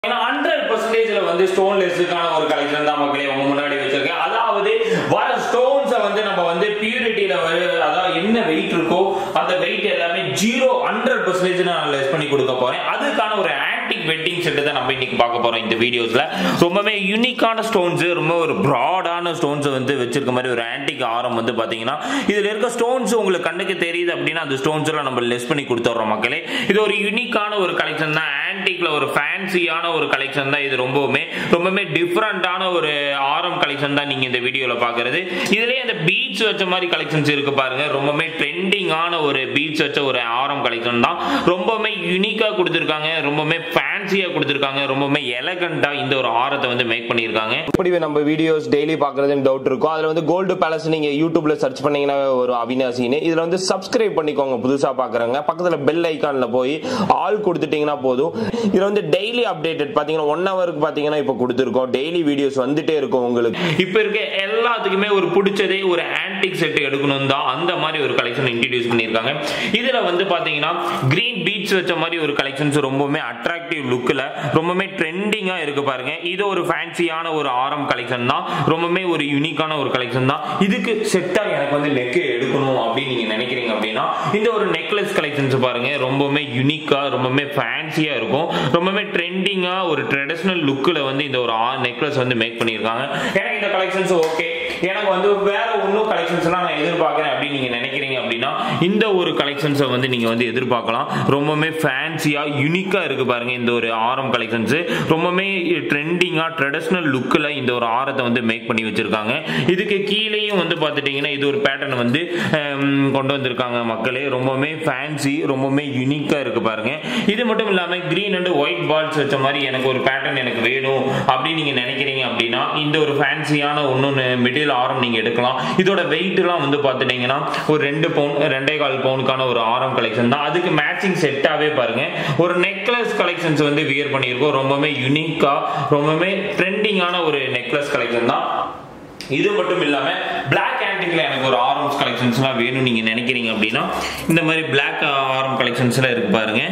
ஏன்னா ஹண்ட்ரட் பர்சன்டேஜ்ல வந்து ஸ்டோன்லெஸ்ஸுக்கான ஒரு கலெக்ஷன் தான் மக்களே உங்க முன்னாடி வச்சிருக்கேன் அதாவது வர ஸ்டோன்ஸை வந்து நம்ம வந்து பியூரிட்டியில அதாவது என்ன வெயிட் இருக்கோ அந்த வெயிட் எல்லாமே ஜீரோ ஹண்ட்ரட் பர்சன்டேஜ் நான் லெஸ் பண்ணி கொடுக்க போறேன் அதுக்கான ஒரு ஆன்டிக் வெட்டிங் செட்டு தான் நம்ம இன்னைக்கு பார்க்க போறோம் இந்த வீடியோஸ்ல ரொம்பவே யூனிக்கான ஸ்டோன்ஸ் ரொம்ப ஒரு ப்ராடான ஸ்டோன்ஸ் வந்து வச்சிருக்க மாதிரி ஒரு ஆன்டிக் ஆரம் வந்து பாத்தீங்கன்னா இதுல இருக்க ஸ்டோன்ஸ் உங்களுக்கு கண்ணுக்கு தெரியுது அப்படின்னா அந்த ஸ்டோன்ஸ் எல்லாம் நம்ம லெஸ் பண்ணி கொடுத்துட்றோம் மக்களே இது ஒரு யூனிக்கான ஒரு கலெக்ஷன் தான் ஆன்டிக்ல ஒரு ஃபேன்சியான ஒரு கலெக்ஷன் தான் இது ரொம்பவுமே ரொம்பவுமே டிஃப்ரெண்டான ஒரு ஆரம் கலெக்ஷன் தான் நீங்க இந்த வீடியோல பாக்குறது இதுலயே அந்த பீச் வச்ச மாதிரி கலெக்ஷன்ஸ் இருக்கு பாருங்க ரொம்பவுமே ட்ரெண்டிங்கான ஒரு பீச் வச்ச ஒரு ஆரம் கலெக்ஷன் தான் ரொம்பவுமே யூனிக்கா கொடுத்துருக்காங்க ரொம்பவுமே ஃபேன்சியா கொடுத்துருக்காங்க ரொம்பவுமே எலகண்டா இந்த ஒரு ஆரத்தை வந்து மேக் பண்ணியிருக்காங்க எப்படி நம்ம வீடியோஸ் டெய்லி பாக்குறதுன்னு டவுட் இருக்கும் அதுல வந்து கோல்டு பேலஸ் நீங்க யூடியூப்ல சர்ச் பண்ணீங்கன்னா ஒரு அவினாசின்னு இதுல வந்து சப்ஸ்கிரைப் பண்ணிக்கோங்க புதுசா பாக்குறவங்க பக்கத்துல பெல் ஐக்கான்ல போய் ஆல் கொடுத்துட்டீங்கன்னா போதும் இதுல வந்து டெய்லி அப்டேட்டட் பாத்தீங்கன்னா ஒன் ஹவருக்கு பாத்தீங்கன்னா இப்போ கொடுத்துருக்கோம் டெய்லி வீடியோஸ் வந்துட்டே இருக்கும் உங்களுக்கு இப்ப இருக்க எல்லாத்துக்குமே ஒரு பிடிச்சதே ஒரு ஆன்டிக் செட் எடுக்கணும் தான் அந்த மாதிரி ஒரு கலெக்ஷன் இன்ட்ரடியூஸ் பண்ணியிருக்காங்க இதுல வந்து பாத்தீங்கன்னா கிரீன் பீச் வச்ச மாதிரி ஒரு கலெக்ஷன்ஸ் ரொம்பவுமே அட்ராக்டிவ் லுக்ல ரொம்பவுமே ட்ரெண்டிங்கா இருக்கு பாருங்க இது ஒரு ஃபேன்சியான ஒரு ஆரம் கலெக்ஷன் தான் ரொம்பவுமே ஒரு யூனிக்கான ஒரு கலெக்ஷன் தான் இதுக்கு செட்டா எனக்கு வந்து நெக் எடுக்கணும் அப்படின்னு நீங்க நினைக்கிறீங்க அப்படின்னா இந்த ஒரு நெக்லஸ் கலெக்ஷன்ஸ் பாருங்க ரொம்பவுமே யூனிக்கா ரொம்பவுமே ஃபேன்சியா இருக்கும் ரொம்பவுமே ட்ரெண்டிங்கா ஒரு ட்ரெடிஷனல் லுக்கில் வந்து இந்த ஒரு நெக்லஸ் வந்து மேக் பண்ணியிருக்காங்க எனக்கு இந்த கலெக்ஷன்ஸ் ஓகே எனக்கு வந்து வேற இன்னும் கலெக்ஷன்ஸ்லாம் நான் எதிர்பார்க்குறேன் அப்படின்னு நீங்க நினைக்கிறீங்க அப்படின்னா இந்த ஒரு கலெக்ஷன்ஸை வந்து நீங்க வந்து எதிர்பார்க்கலாம் ரொம்பவுமே ஃபேன்சியா யூனிக்கா இருக்கு பாருங்க இந்த ஒரு ஆரம் கலெக்ஷன்ஸ் ரொம்பவுமே ட்ரெண்டிங்கா ட்ரெடிஷனல் லுக்கில் இந்த ஒரு ஆரத்தை வந்து மேக் பண்ணி வச்சிருக்காங்க இதுக்கு கீழேயும் வந்து பார்த்துட்டீங்கன்னா இது ஒரு பேட்டர்ன் வந்து ஹம், கொண்டு வந்திருக்காங்க மக்களே ரொம்பவுமே ஃபேன்சி ரொம்பவுமே யூனிக்கா இருக்கு பாருங்க இது மட்டும் இல்லாம கிரீன் அண்ட் ஒயிட் பால்ஸ் வச்ச மாதிரி எனக்கு ஒரு பேட்டர்ன் எனக்கு வேணும் அப்படின்னு நீங்க நினைக்கிறீங்க அப்படின்னா இந்த ஒரு ஃபேன்சியான ஒன்னொன்னு மிடில் ஆரம் நீங்க எடுக்கலாம் இதோட வெயிட்லாம் வந்து பார்த்துட்டீங்கன்னா ஒரு ரெண்டு பவுன் ரெண்டே கால் பவுனுக்கான ஒரு ஆரம் கலெக்ஷன் தான் அதுக்கு மேட்சிங் செட்டாவே பாருங்க ஒரு நெக்லஸ் கலெக்ஷன்ஸ் வந்து வியர் பண்ணியிருக்கோம் ரொம்பவுமே யூனிக்கா ரொம்பவுமே ட்ரெண்டிங்கான ஒரு நெக்லஸ் கலெக்ஷன் தான் இது மட்டும் இல்லாம பிளாக் ஆன்டிக்ல எனக்கு ஒரு ஆரம்ஸ் கலெக்ஷன்ஸ்லாம் வேணும் நீங்க நினைக்கிறீங்க அப்படின்னா இந்த மாதிரி பிளாக் ஆரம் கலெக்ஷன்ஸ்லாம் இருக்கு பாருங்க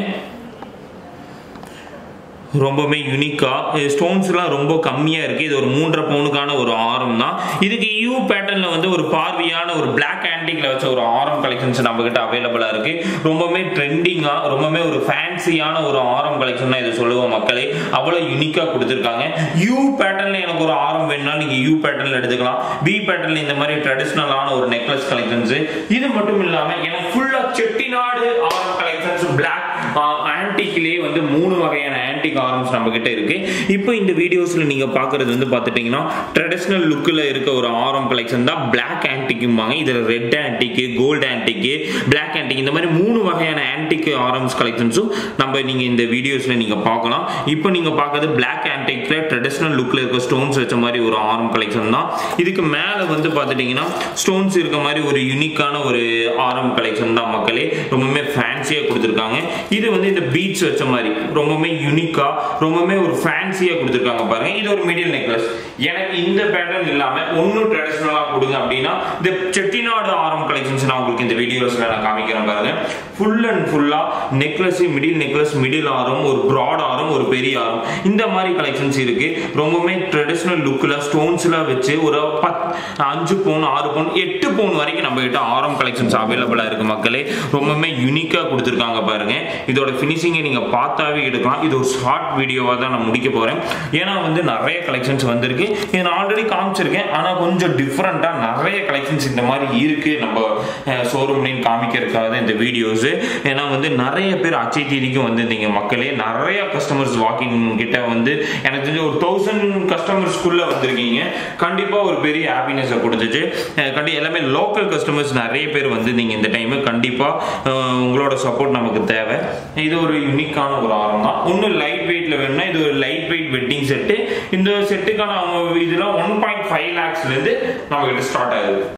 ரொம்பவுமே யூனிக்கா ஸ்டோன்ஸ்லாம் ரொம்ப கம்மியா இருக்கு இது ஒரு மூன்றரை பவுனுக்கான ஒரு ஆரம் தான் இதுக்கு யூ பேட்டர்ன்ல வந்து ஒரு பார்வையான ஒரு பிளாக் ஆன்டிக்ல வச்ச ஒரு ஆரம் கலெக்ஷன்ஸ் நம்ம கிட்ட அவைலபிளா இருக்கு ரொம்பவுமே ட்ரெண்டிங்கா ரொம்பவுமே ஒரு ஃபேன்சியான ஒரு ஆரம் கலெக்ஷன் தான் இது சொல்லுவோம் மக்களே அவ்வளவு யூனிக்கா கொடுத்துருக்காங்க யூ பேட்டர்ன்ல எனக்கு ஒரு ஆரம் வேணும்னா நீங்க யூ பேட்டர்ன்ல எடுத்துக்கலாம் பி பேட்டர்ன்ல இந்த மாதிரி ட்ரெடிஷனலான ஒரு நெக்லஸ் கலெக்ஷன்ஸ் இது மட்டும் இல்லாம எனக்கு ஃபுல்லா செட்டிநாடு ஆரம் கலெக்ஷன்ஸ் பிளாக் ஆன்டிக்லயே வந்து மூணு வகையான ஆன்டிக் ஆரம்ஸ் நம்ம கிட்ட இருக்கு இப்போ இந்த வீடியோஸ்ல நீங்க பாக்குறது வந்து பாத்துட்டீங்கன்னா ட்ரெடிஷனல் லுக்ல இருக்க ஒரு ஆரம் கலெக்ஷன் தான் பிளாக் ஆன்டிக்கும்பாங்க இதுல red antique gold antique black antique இந்த மாதிரி மூணு வகையான ஆன்டிக் ஆரம்ஸ் கலெக்ஷன்ஸும் நம்ம நீங்க இந்த வீடியோஸ்ல நீங்க பார்க்கலாம் இப்போ நீங்க பார்க்கறது பிளாக் ஆன்டிக்ல ட்ரெடிஷனல் லுக்ல இருக்க ஸ்டோன்ஸ் வச்ச மாதிரி ஒரு ஆரம் கலெக்ஷன் தான் இதுக்கு மேல வந்து பாத்துட்டீங்கன்னா ஸ்டோன்ஸ் இருக்க மாதிரி ஒரு யூனிக்கான ஒரு ஆரம் கலெக்ஷன் தான் மக்களே ரொம்பவுமே ஃபேன்சியா கொடுத்துருக்காங்க இது வந்து இந்த பீச் வச்ச மாதிரி ரொம்பவுமே யூனிக்கா ரொம்பவுமே ஒரு ஃபேன்சியா கொடுத்துருக்காங்க பாருங்க இது ஒரு மிடில் நெக்லஸ் எனக்கு இந்த பேட்டர்ன் இல்லாம ஒன்னும் ட்ரெடிஷனலா கொடுங்க அப்படின்னா இந்த செட்டிநாடு ஆரம் கலெக்ஷன்ஸ் நான் உங்களுக்கு இந்த வீடியோஸ்ல நான் காமிக்கிறேன் பாருங்க ஃபுல் அண்ட் ஃபுல்லா நெக்லஸ் மிடில் நெக்லஸ் மிடில் ஆரம் ஒரு ப்ராட் ஆரம் ஒரு பெரிய ஆரம் இந்த மாதிரி கலெக்ஷன்ஸ் இருக்கு ரொம்பவுமே ட்ரெடிஷனல் லுக்ல ஸ்டோன்ஸ்ல வச்சு ஒரு பத் அஞ்சு பவுன் ஆறு பவுன் எட்டு பவுன் வரைக்கும் நம்ம கிட்ட ஆரம் கலெக்ஷன்ஸ் அவைலபிளா இருக்கு மக்களே ரொம்பவுமே யூனிக்கா கொடுத்துருக்காங்க பாருங்க இதோட ஃபினிஷிங்கை நீங்க பார்த்தாவே எடுக்கலாம் இது ஒரு ஷார்ட் வீடியோவா தான் நான் முடிக்க போறேன் ஏன்னா வந்து நிறைய கலெக்ஷன்ஸ் வந்திருக்கு இது நான் ஆல்ரெடி காமிச்சிருக்கேன் ஆனா கொஞ்சம் டிஃப்ரெண்டா நிறைய கலெக்ஷன்ஸ் இந்த மாதிரி இருக்கு நம்ம ஷோரூம்லையும் காமிக்கிறதுக்காக இந்த வீடியோஸ் ஏன்னா வந்து நிறைய பேர் அச்சை தேதிக்கும் வந்திருந்தீங்க மக்களே நிறைய கஸ்டமர்ஸ் வாக்கிங் கிட்ட வந்து எனக்கு தெரிஞ்ச ஒரு தௌசண்ட் கஸ்டமர்ஸ்குள்ள வந்திருக்கீங்க கண்டிப்பா ஒரு பெரிய ஹாப்பினஸை கொடுத்துச்சு அஹ் கண்டி எல்லாமே லோக்கல் கஸ்டமர்ஸ் நிறைய பேர் வந்திருந்தீங்க இந்த டைம் கண்டிப்பா அஹ் உங்களோட சப்போர்ட் நமக்கு தேவை இது ஒரு யூனிக்கான ஒரு ஆரம் தான் ஒன்றும் லைட் வெயிட்ல வேணும்னா இது ஒரு லைட் வெயிட் வெட்டிங் செட்டு இந்த செட்டுக்கான அவங்க இதெல்லாம் ஒன் பாயிண்ட் ஃபைவ் லேக்ஸ்ல இருந்து நம்ம கிட்ட ஸ்டார்ட் ஆகுது